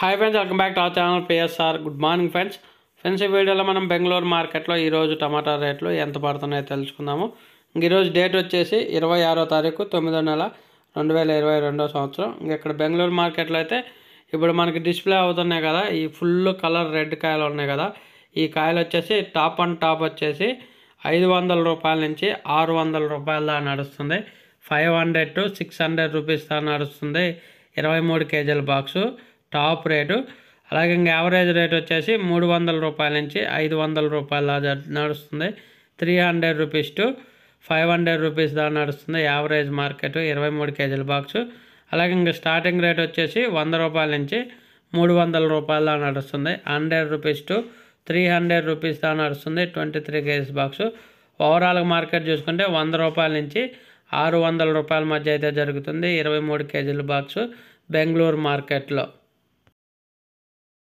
hi friends welcome back to our channel PSR good morning friends friends ఈ వీడియోలో మనం బెంగళూరు మార్కెట్లో ఈరోజు టమాటా రేట్లు ఎంత పడుతున్నాయో తెలుసుకుందాము ఇంక ఈరోజు డేట్ వచ్చేసి ఇరవై ఆరో తారీఖు తొమ్మిదో నెల రెండు వేల ఇరవై రెండో సంవత్సరం ఇంక ఇక్కడ బెంగళూరు మార్కెట్లో అయితే ఇప్పుడు మనకి డిస్ప్లే అవుతున్నాయి కదా ఈ ఫుల్ కలర్ రెడ్ కాయలు ఉన్నాయి కదా ఈ కాయలు వచ్చేసి టాప్ అండ్ టాప్ వచ్చేసి ఐదు వందల రూపాయల నుంచి ఆరు వందల రూపాయల దాకా నడుస్తుంది five hundred to six hundred rupees దాకా నడుస్తుంది ఇరవై మూడు కేజీల బాక్సు టాప్ రేటు అలాగే ఇంకా యావరేజ్ రేట్ వచ్చేసి మూడు వందల రూపాయల నుంచి ఐదు వందల రూపాయల దాకా నడుస్తుంది three hundred rupees to five hundred rupees దాకా నడుస్తుంది యావరేజ్ మార్కెట్ ఇరవై మూడు కేజీల బాక్సు అలాగే ఇంకా స్టార్టింగ్ రేట్ వచ్చేసి వంద రూపాయల నుంచి మూడు వందల రూపాయల దాకా నడుస్తుంది hundred rupees to three hundred rupees దాకా నడుస్తుంది twenty three KGs box overall market చూసుకుంటే వంద రూపాయల నుంచి ఆరు వందల రూపాయల మధ్య అయితే జరుగుతుంది ఇరవై మూడు కేజీల బాక్సు బెంగళూరు మార్కెట్లో